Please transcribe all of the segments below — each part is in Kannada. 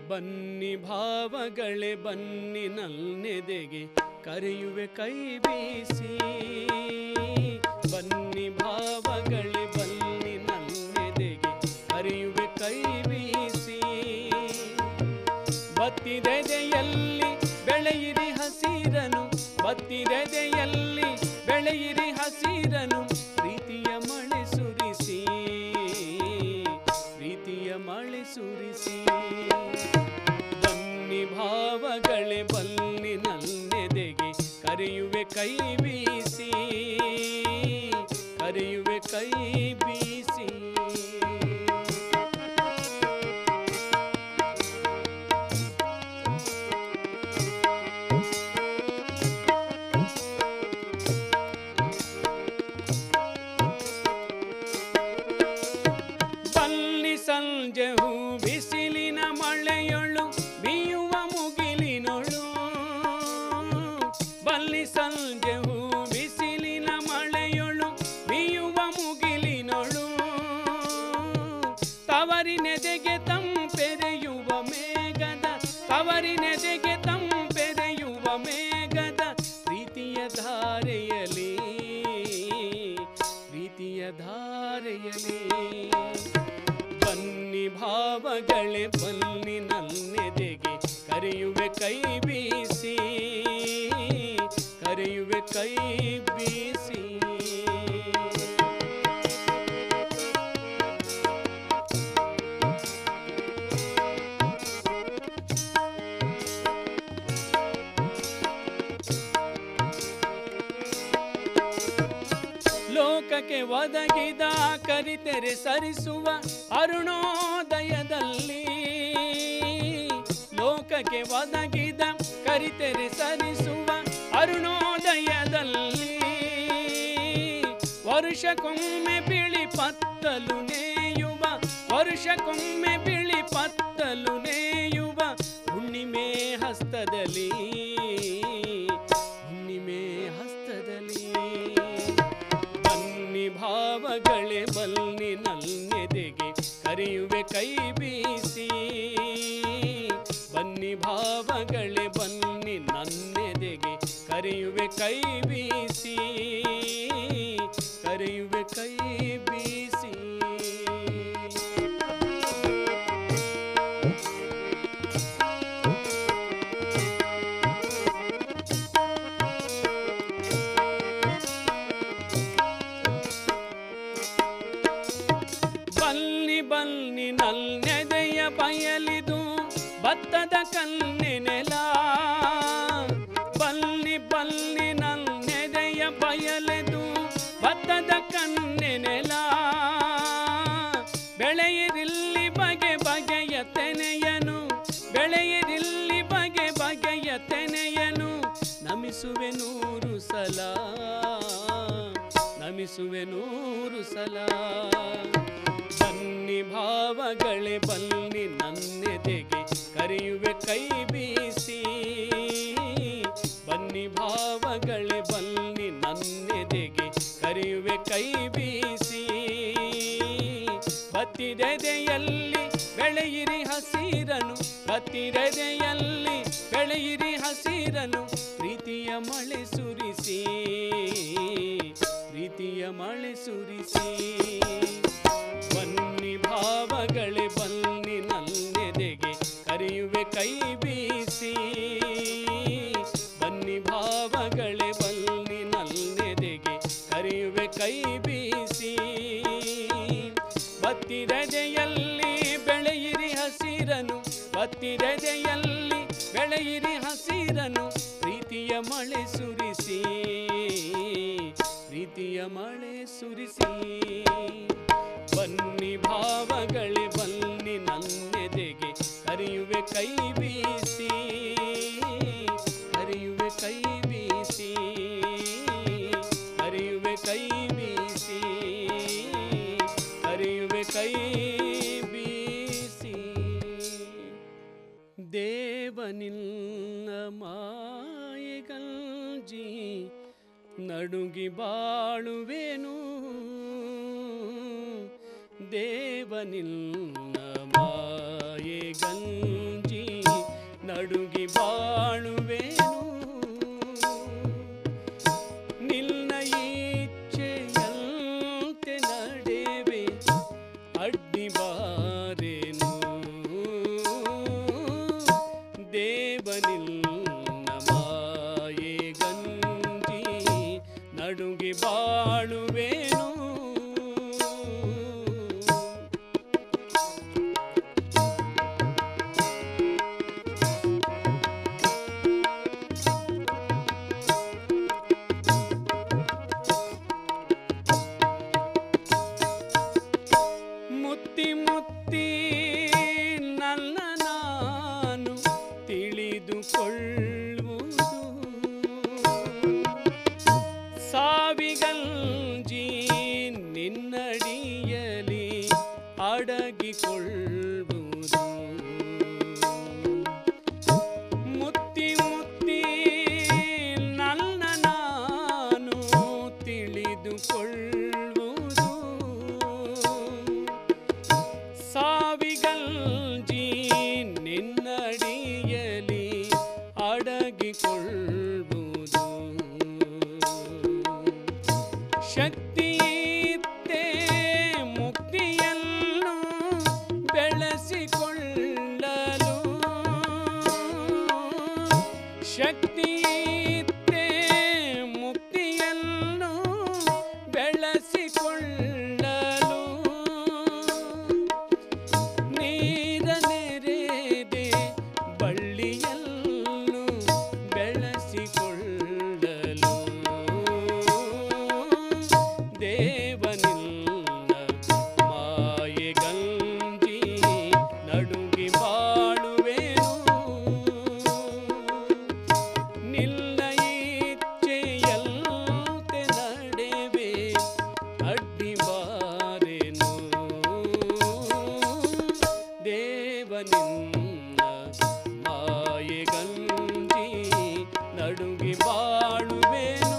ಬನ್ನಿ ಭಾವಗಳೇ ಬನ್ನಿ ನಲ್ನೆದೆಗೆ ಕರೆಯುವೆ ಕೈ ಬೀಸಿ ಬನ್ನಿ ಭಾವಗಳೇ ಬನ್ನಿ ನಲ್ನೆದೆಗೆ ಕರೆಯುವೆ ಕೈ ಬೀಸಿ ಬತ್ತಿದೆದೆಯಲ್ಲಿ ಬೆಳೆಯಿರಿ ಹಸಿರನು ಬತ್ತಿದೆದೆಯಲ್ಲಿ ಬೆಳೆಯಿರಿ ಹಸಿರನು ಪ್ರೀತಿಯ ಮಳೆ ಸುರಿಸಿ ಪ್ರೀತಿಯ ಮಳೆ ಸುರಿಸಿ ಬನ್ನಿ ಭಾವಗಳೇ ಬನ್ನಿ ನಲ್ನೆದೆಗೆ ಕರೆಯುವೆ ಕೈ ಬೀಸಿ ಕರೆಯುವೆ ಕೈ ಬೀಸಿ ಬಲ್ಲಿ ಸಂಜೆ ಹೂ ಬಿಸಿಲಿನ ಮಳೆಯೊಳು ಬೀಯುವ ಮುಗಿಲಿನೊಳು ಬಲ್ಲಿ ಸಂಜೆ ಹೂ ಬಿಸಿಲಿನ ಮಳೆಯೊಳು ಬೀಯುವ ಮುಗಿಲಿನೊಳು ತವರಿನೆದೆಗೆ ತಂಪೆರೆಯುವ ಮೇಘದ ತವರಿನೆದೆಗೆ ತಂಪೆರೆಯುವ ಮೇಘದ ಪ್ರೀತಿಯ ಧಾರೆಯಲಿ ಪ್ರೀತಿಯ ಧಾರೆಯಲಿ ಬನ್ನಿ ಭಾವಗಳೇ ಬನ್ನಿ ನಲ್ನೆದೆಗೆ ಕರೆಯುವೆ ಕೈ ಬೀಸಿ ಕರೆಯುವೆ ಕೈ ಬೀಸಿ ಲೋಕಕ್ಕೆ ಒದಗಿದ ಕರಿತೆರೆ ಸರಿಸುವ ಅರುಣೋದಯದಲ್ಲಿ ಲೋಕಕ್ಕೆ ಒದಗಿದ ಕರಿತೆರೆ ಸರಿಸುವ ಅರುಣೋದಯದಲ್ಲಿ ವರುಷಕ್ಕೊಮ್ಮೆ ಬಿಳಿ ಪತ್ತಲು ನೇಯುವ ವರುಷಕ್ಕೊಮ್ಮೆ ಬಿಳಿ ಪತ್ತಲು ನೇಯುವ ಹುಣ್ಣಿಮೆ ಹಸ್ತದಲ್ಲಿ ಹುಣ್ಣಿಮೆ ಹಸ್ತದಲ್ಲಿ ಬನ್ನಿ ಭಾವಗಳೇ ಬನ್ನಿ ನಲ್ನೆದೆಗೆ ಕರೆಯುವೆ ಕೈ ಬೀಸಿ ಬನ್ನಿ ಭಾವಗಳೇ ಬನ್ನಿ ನನ್ನೆದೆಗೆ ಕರೆಯುವೆ ಕೈ ಬೀಸಿ ಕರೆಯುವೆ ಕೈ ಬೀಸಿ ಬನ್ನಿ ಬನ್ನಿ ನಲ್ನೆದೆಯ ಬಯಲಿದು ಭತ್ತದ ಕನ್ನೆನೆಲ ಬನ್ನಿ ಬನ್ನಿ ನಲ್ನೆದೆಯ ಬಯಲೆದು ಭತ್ತದ ಕನ್ನೆನೆಲ ಬೆಳೆಯಿರಿಲ್ಲಿ ಬಗೆ ಬಗೆಯ ತೆನೆಯನು ಬೆಳೆಯಿರಿಲ್ಲಿ ಬಗೆ ಬಗೆಯ ತೆನೆಯನು ನಮಿಸುವೆ ನೂರು ಸಲ ನಮಿಸುವೆ ನೂರು ಸಲ ಬನ್ನಿ ಭಾವಗಳೇ ಬನ್ನಿ ನನ್ನೆದೆಗೆ ಕರೆಯುವೆ ಕೈ ಬೀಸಿ ಬನ್ನಿ ಭಾವಗಳೇ ಬನ್ನಿ ನನ್ನೆದೆಗೆ ಕರೆಯುವೆ ಕೈ ಬೀಸಿ ಬತ್ತಿದೆದೆಯಲ್ಲಿ ಬೆಳೆಯಿರಿ ಹಸಿರನು ಬತ್ತಿದೆದೆಯಲ್ಲಿ ಬೆಳೆಯಿರಿ ಹಸಿರನು ಪ್ರೀತಿಯ ಮಳೆ ಸುರಿಸಿ ಪ್ರೀತಿಯ ಮಳೆ ಸುರಿಸಿ ಬನ್ನಿ ಭಾವಗಳೇ ಬನ್ನಿ ನಲ್ನೆದೆಗೆ ಕರೆಯುವೆ ಕೈ ಬೀಸಿ ಬನ್ನಿ ಭಾವಗಳೇ ಬನ್ನಿ ನಲ್ನೆದೆಗೆ ಕರೆಯುವೆ ಕೈ ಬೀಸಿ ಬತ್ತಿರದೆಯಲ್ಲಿ ಬೆಳೆಯಿರಿ ಹಸಿರನು ಬತ್ತಿರದೆಯಲ್ಲಿ ಬೆಳೆಯಿರಿ ಹಸಿರನು ಪ್ರೀತಿಯ ಮಳೆ ಸುರಿಸಿ ಪ್ರೀತಿಯ ಮಳೆ ಸುರಿಸಿ ಬನ್ನಿ ಭಾವಗಳೇ ಬನ್ನಿ ನನ್ನೆದೆಗೆ ಕರೆಯುವೆ ಕೈ ಬೀಸಿ ಕರೆಯುವೆ ಕೈ ಬೀಸಿ ಕರೆಯುವೆ ಕೈ ಬೀಸಿ ಕರೆಯುವೆ ಕೈ ಬೀಸಿ ದೇವನಿಲ್ಲ ಮಾಯೆಗಂಜಿ ನಡುಗಿ ಬಾಳುವೆನು ದೇವನಿಲ್ಲ ಮಾಯೆಗಂಜಿ ಮುತ್ತಿ ನನ್ನ ನಾನು ತಿಳಿದುಕೊಳ್ಳುವುದು ಸಾವಿಗಂಜಿ ನಿನ್ನಡಿಯಲಿ ಅಡಗಿಕೊಳ್ಳುವುದು ಮುತ್ತಿ ಮುತ್ತಿ ನನ್ನ ನಾನು ತಿಳಿದುಕೊಳ್ಳುವುದು ಸಾವಿಗಂಜಿ ನಿನ್ನಡಿಯಲಿ ಅಡಗಿಕೊಳ್ಳುವುದು ಶಕ್ತಿಯಿತ್ತೇ ಮುಕ್ತಿಯನ್ನು ಬೆಳೆಸಿಕೊಳ್ಳಲು ಶಕ್ತಿಯಿತ್ತೇ ಮುಕ್ತಿಯನ್ನು ಬೆಳೆಸಿಕೊಳ್ಳಲು ನೀರ ನೆರೆದೆ ಬಳ್ಳಿಯನ್ನು ಬೆಳೆಸಿಕೊಳ್ಳಲು ದೇವನಿಲ್ಲ ಮಾಯೆಗಂಜಿ ನಡುಗಿ ಬಾಳುವೆನು ನಿಲ್ಲ ಇಚ್ಛೆಯಂತೆ ನಡೆವೆ ಅಡ್ಡಿ ಬಾರೆನು ದೇವನಿನ್ನ ಮಾಯೆಗಂಜಿ ನಡುಗಿ ಬಾಳುವೆನು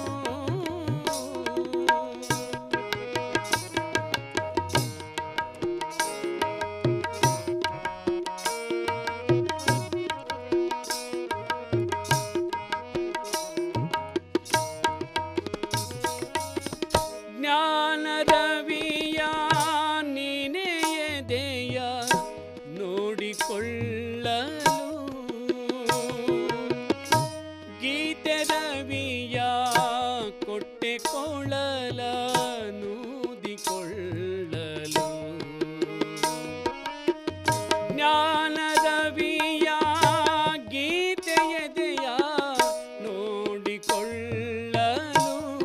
ಜ್ಞಾನ ರವಿಯ ನೀನೇ ಎದೆಯ ನೋಡಿಕೊಳ್ಳಲು ಗೀತೆ ರವಿಯ ಕೊಟ್ಟೆ ಕೊಳ್ಳಲ ನೂದಿಕೊಳ್ಳಲು ಜ್ಞಾನ ರವಿಯ ಗೀತೆ ಎದೆಯ ನೋಡಿಕೊಳ್ಳಲು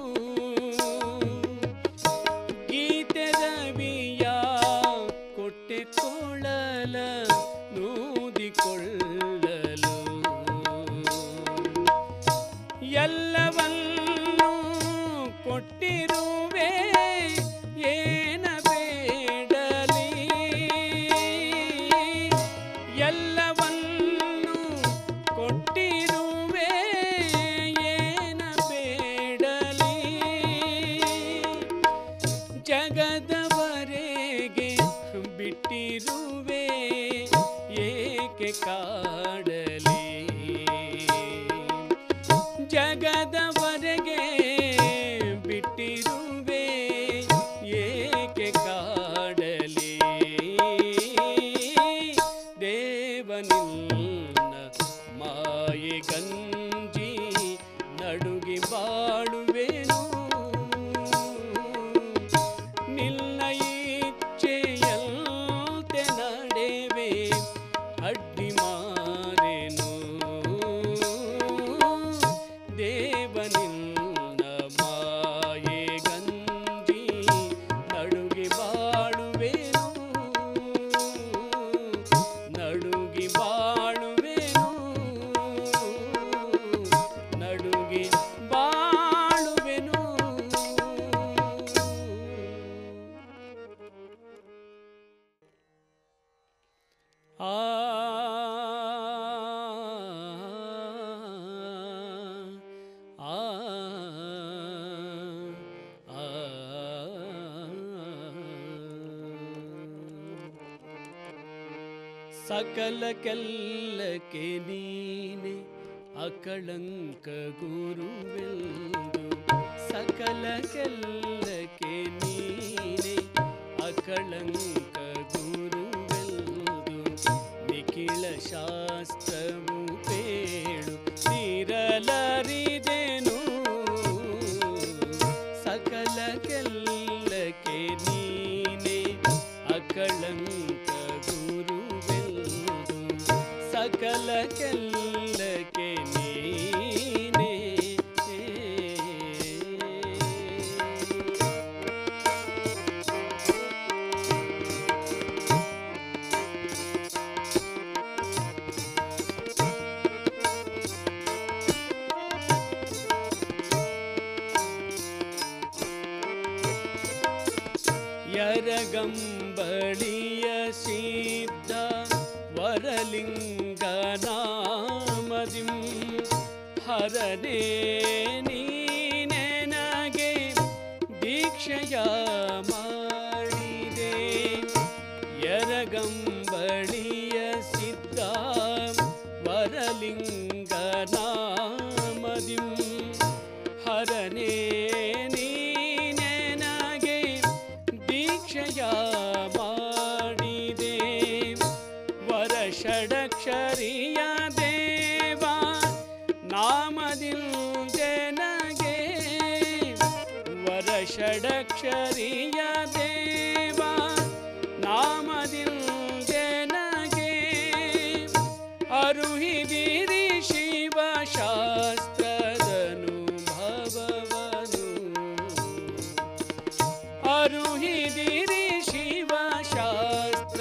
ಗೀತೆ ರವಿಯ ಕೊಟ್ಟೆ ಕೊಳ್ಳಲ ನೂದಿಕೊಳ್ಳಲು ಎಲ್ಲವನ್ನೂ ಕೊಟ್ಟಿರುವೆ ಏನ ಬೇಡಲಿ ಎಲ್ಲವನ್ನೂ ಕೊಟ್ಟಿರುವೆ ಏನ ಬೇಡಲಿ ಜಗದವರೆಗೆ ಬಿಟ್ಟಿರುವೆ ಏಕೆ ಕಾಡಲಿ ಜಗದವರೆಗೆ ಬಿಟ್ಟಿರುವೆ ಏಕೆ ಕಾಡಲಿ ದೇವನಿನ್ನ ಮಾಯೆ ಗಂಜಿ ನಡುಗಿ ಬಾಳುವೆನು ನಿನ್ನ ಇಚ್ಛೆಯಂತೆ ನಡೆವೆ ಅಡ್ಡಿ ಮಾರೆನು ದೇವನಿನ್ನ ಮಾಯೆ ಗಂಜಿ ನಡುಗಿ ಬಾಳುವೆನು ನಡುಗಿ ಬಾಳುವೆನು ನಡುಗಿ ಬಾಳುವೆನು ಆ ಆ ಆ ಸಕಲ ಕೆಲ್ಲಕ್ಕೆ ನೀನೆ ಅಕಳಂಕ ಗುರುವೆಂದು ಸಕಲ ಕೆಲ್ಲಕ್ಕೆ ನೀನೆ ಅಕಳಂಕ ಗುರುವೆಂದು ನಿಖಿಳ ಶಾಸ್ತ್ರವು ಪೇಳು ನೀರಲರಿದೆನು ಸಕಲ ಕೆಲ್ಲಕ್ಕೆ ನೀನೆ ಅಕಳಂಕ ಗುರುವೆಂದು ಸಕಲ ಕೆಲ್ಲಕ್ಕೆ ನೀನೆ ವರಲಿಂಗನಾಮದಿಂ ಹರನೇ ನೀನೆನಗೆ ದೀಕ್ಷೆಯ ಮಾಡಿದೆ ಯರಗಂಬಳಿಯ ಸಿದ್ಧ ವರಲಿಂಗನಾಮದಿಂ ಹರನೇ ನೀನೆನಗೆ ದೀಕ್ಷೆಯ ಮಾಡಿದೆ ವರ ಷಡಕ್ಷರಿಯ ದೇವ ನಾಮದಿಲ್ ಜನಗೆ ವರ ಷಡಕ್ಷರಿಯ ದೇವ ನಾಮದಿಲ್ ಜನಗೆ ಅರುಹಿದಿರಿ ಶಿವ ಶಾಸ್ತ್ರದನು ಭವವನು ಅರುಹಿದಿರಿ ಶಿವ ಶಾಸ್ತ್ರ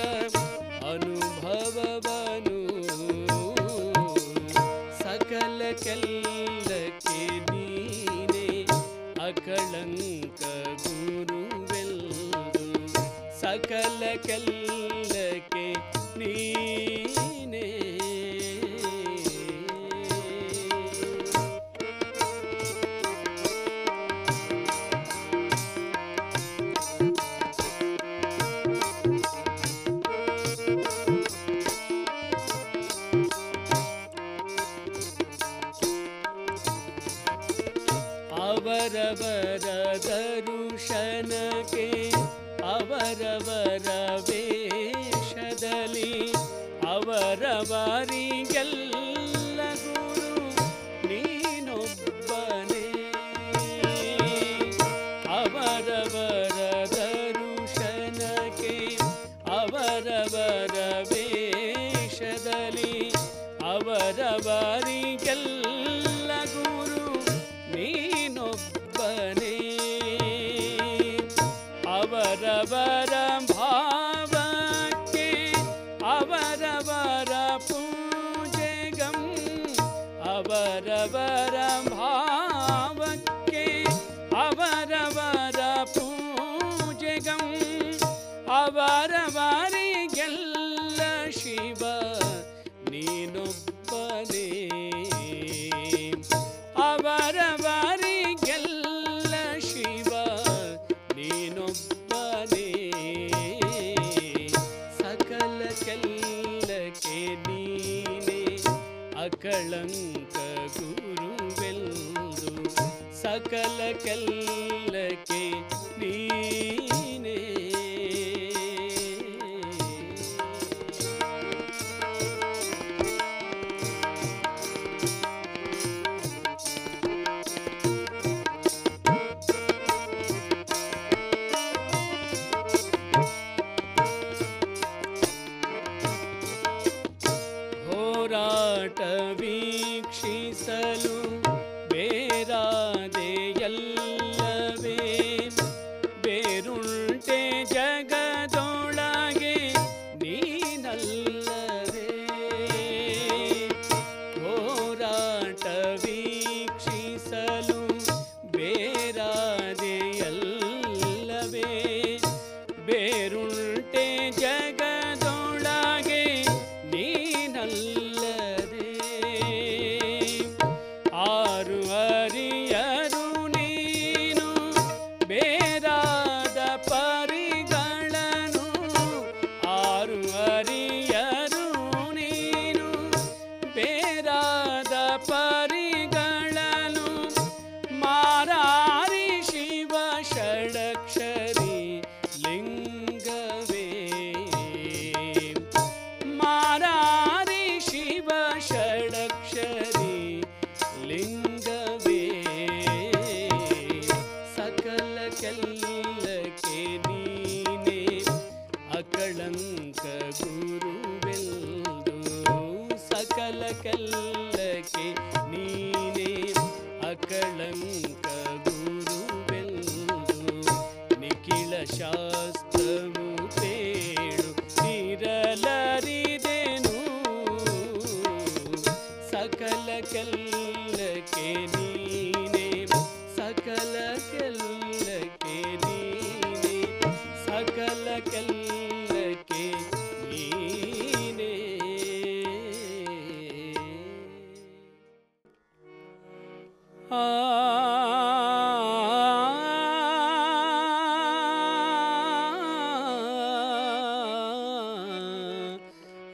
ಅನುಭವವನು ಸಕಲ ಕೆಲ್ಲಕ್ಕೆ ನೀನೆ ಅಕಳಂಕ ಗುರುವೆಲ್ದು ಸಕಲ ಕೆಲ್ಲಕ್ಕೆ ನೀನೇ ಅವರವರ ದರುಶನಕ್ಕೆ ಅವರವರ ವೇಷದಲ್ಲಿ ಅವರವರಿಗೆಲ್ಲ ಗುರು ನೀನೊಬ್ಬನೇ ಅವರವರ ದರುಶನಕ್ಕೆ ಅವರವರ ವೇಷದಲ್ಲಿ ಅವರವರಿಗೆಲ್ಲ ಗುರು ನೀನೊಬ್ಬನೇ ಅವರವರ ಭಾವಕ್ಕೆ ಅವರವರ ಪೂಜೆಗಂ ಅವರವರ ಭಾವಕ್ಕೆ ಅವರವರ ಪೂಜೆಗಂ ಅವರವರಿಗೆಲ್ಲ ಶಿವ ನೀನೊಬ್ಬನೇ ಅವರವರಿಗೆಲ್ಲ ಶಿವ ನೀನೊಬ್ಬನೇ ಸಕಲ ಕೆಲ್ಲಕ್ಕೆ ನೀನೆ ಅಕಳಂಕ ಗುರುವೆಲ್ದು ಸಕಲ ಕೆಲ್ಲಕ್ಕೆ ನೀನೇ ಹೋರಾಟ ವೀಕ್ಷಿಸಲು ಬೇರಾದೆ ಎಲ್ಲವೇ ಬೇರುಂಟೆ ಜಗದೊಳಗೆ ನೀನಲ್ಲವೇ ಹೋರಾಟ ವೀಕ್ಷಿಸಲು ಬೇರಾದೆ ಎಲ್ಲವೇ ಬೇರುಂಟೆ ಜಗದೊಳಗೆ ನೀನಲ್ಲದೆ ಆರು ಅರಿಯರು ನೀನು ಬೇರಾದ ಪರಿಗಳನು ಆರು ಅರಿಯರು ನೀನು ಬೇರಾದ ಪರಿಗಳನು ಮಾರಾರಿ ಶಿವ ಷಡಕ್ಷರಿ ಲಿಂಗವೇ ಮಾರಾರಿ ಶಿವ ಷಡಕ್ಷರಿ ಲಿಂಗವೇ ಸಕಲ ಕೆಲ್ಲಕ್ಕೆ ನೀನೆ ಅಕಳಂಕ ಗುರುವೆಲ್ದು ಸಕಲ ಕೆಲ್ಲಕ್ಕೆ ನೀನೆ ಅಕಳಂಕ ಗುರುವೆಲ್ದು ನಿಖಿಳ ಶಾಸ್ತ್ರವು ತೇಳು ನಿರಲರಿದೆನು ಸಕಲ ಕೆಲ್ಲಕ್ಕೆ ನೀನೆ ಸಕಲ ಕೆಲ್ಲಕ್ಕೆ ನೀನೆ ಸಕಲ ಕೆಲ್ಲಕ್ಕೆ ನೀನೇ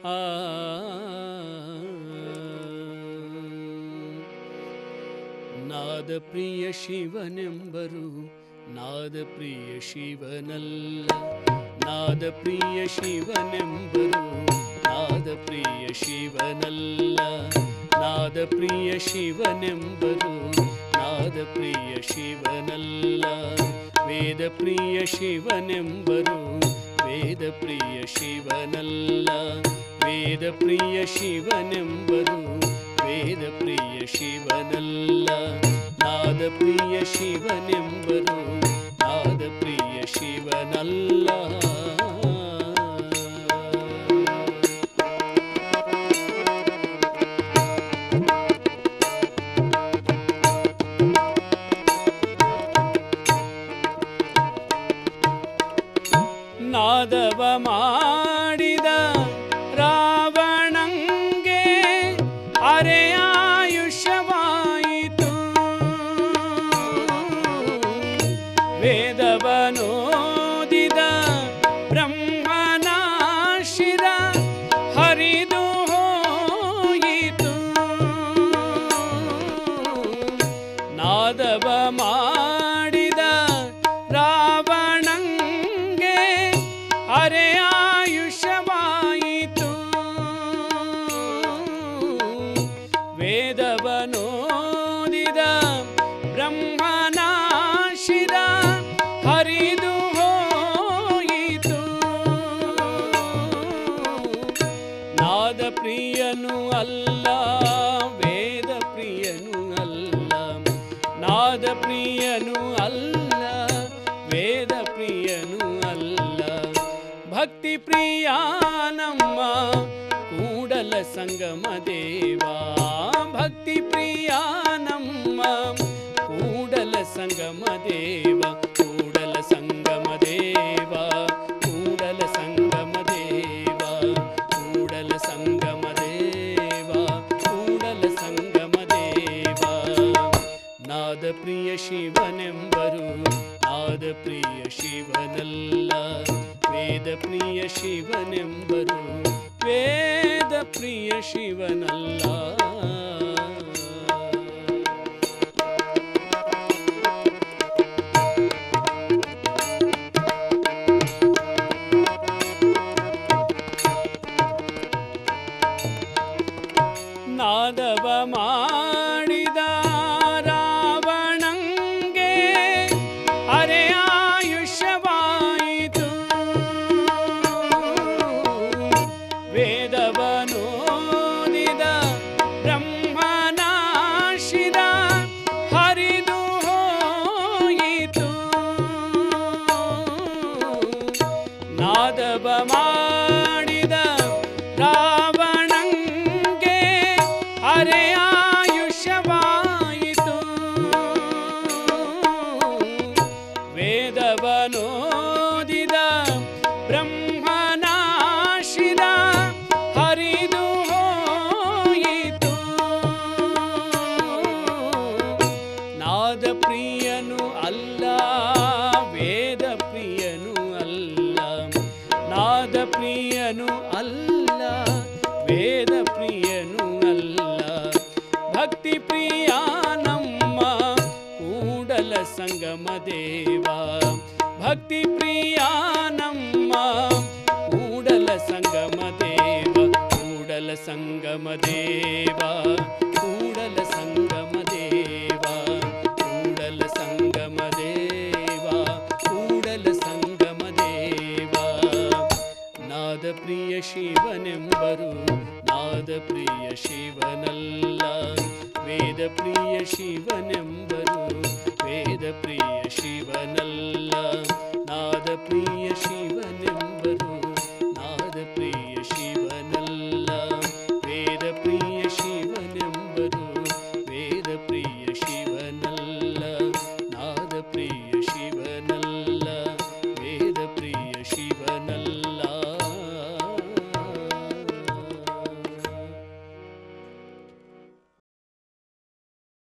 ಆ ನಾದ ಪ್ರಿಯ ಶಿವನೆಂಬರು ನಾದ ಪ್ರಿಯ ಶಿವನಲ್ಲ ನಾದ ಪ್ರಿಯ ಶಿವನೆಂಬರು ನಾದ ಪ್ರಿಯ ಶಿವನಲ್ಲ ನಾದ ಪ್ರಿಯ ಶಿವನೆಂಬರು ನಾದ ಪ್ರಿಯ ಶಿವನಲ್ಲ ವೇದ ಪ್ರಿಯ ಶಿವನೆಂಬರು ವೇದ ಪ್ರಿಯ ಶಿವನಲ್ಲ ವೇದ ಪ್ರಿಯ ಶಿವನೆಂಬರು ವೇದ ಪ್ರಿಯ ಶಿವನಲ್ಲ ನಾದ ಪ್ರಿಯ ಶಿವನೆಂಬರು ನಾದ ಪ್ರಿಯ ಶಿವನಲ್ಲ ನಾದವ ಮಾಡಿದ ರಾವಣಂಗೆ ಅರೆಯಾಯುಷ್ಯವಾಯಿತು ವೇದವನೋದಿದ ಬ್ರಹ್ಮನ ಶಿರ ಹರಿದು ಹೋಯಿತು ನಾದವ ಮಾಡಿದ ರಾವಣಂಗೆ ಅರೆ ಆಯುಷವಾಯಿತು ವೇದವನೋದಿದ ಬ್ರಹ್ಮನ ಶಿರ ಹರಿದು ಹೋಯಿತು ನಾದ ಪ್ರಿಯನು ಅಲ್ಲ ವೇದ ಪ್ರಿಯನು ಅಲ್ಲ ನಾದ ಪ್ರಿಯನು ಅಲ್ಲ ವೇದ ಪ್ರಿಯನು ಅಲ್ಲ ಭಕ್ತಿ ಪ್ರಿಯ ನಮ್ಮ ಕೂಡಲ ಸಂಗಮ ದೇವಾ ಭಕ್ತಿ ಪ್ರಿಯ ನಮ್ಮ ಕೂಡಲ ಸಂಗಮ ದೇವ ಕೂಡಲ ಸಂಗಮ ದೇವ ಕೂಡಲ ಸಂಗಮ ದೇವ ಕೂಡಲ ಸಂಗಮ ದೇವ ಕೂಡಲ ಸಂಗಮ ದೇವ ನಾದ ಪ್ರಿಯ ಶಿವನೆಂಬರು ನಾದ ಪ್ರಿಯ ಶಿವನಲ್ಲ ವೇದ ಪ್ರಿಯ ಶಿವನೆಂಬರು ವೇದ ಪ್ರಿಯ ಶಿವನಲ್ಲ ನಾದವ ಮಾಡಿದ ರಾವಣಂಗೆ ಅರೆ ಆಯುಷ್ಯವಾಯಿತು ವೇದವನೋದಿದ ಬ್ರಹ್ಮನ ಶಿರ ಹರಿದು ಹೋಯಿತು ನಾದವ ಮಾಡಿದ ರಾವಣಂಗೆ ಅರೆ ಆಯುಷ್ಯವಾಯಿತು ವೇದವನೋದಿದ ಬ್ರಹ್ಮನ ಶಿರ ಹರಿದು ಹೋಯಿತು ನಾದ ಪ್ರಿಯನು ಅಲ್ಲ ವೇದ ಪ್ರಿಯನು ಅಲ್ಲ ನಾದ ಪ್ರಿಯನು ಅಲ್ಲ ವೇದ ಪ್ರಿಯನು ಅಲ್ಲ ಭಕ್ತಿ ಪ್ರಿಯ ನಮ್ಮ ಕೂಡಲ ಸಂಗಮ ದೇವ ಭಕ್ತಿ ಪ್ರಿಯ ನಮ್ಮ ಕೂಡಲ ಸಂಗಮ ದೇವ ಕೂಡಲ ಸಂಗಮ ದೇವ ಕೂಡಲ ಸಂಗಮ ದೇವ ಕೂಡಲ ಸಂಗಮ ದೇವ ಕೂಡಲ ಸಂಗಮ ದೇವ ನಾದ ಪ್ರಿಯ ಶಿವನೆಂಬರು ನಾದ ಪ್ರಿಯ ಶಿವನಲ್ಲ ವೇದ ಪ್ರಿಯ ಶಿವನೆಂಬರು ವೇದ ಪ್ರಿಯ ಶಿವನಲ್ಲ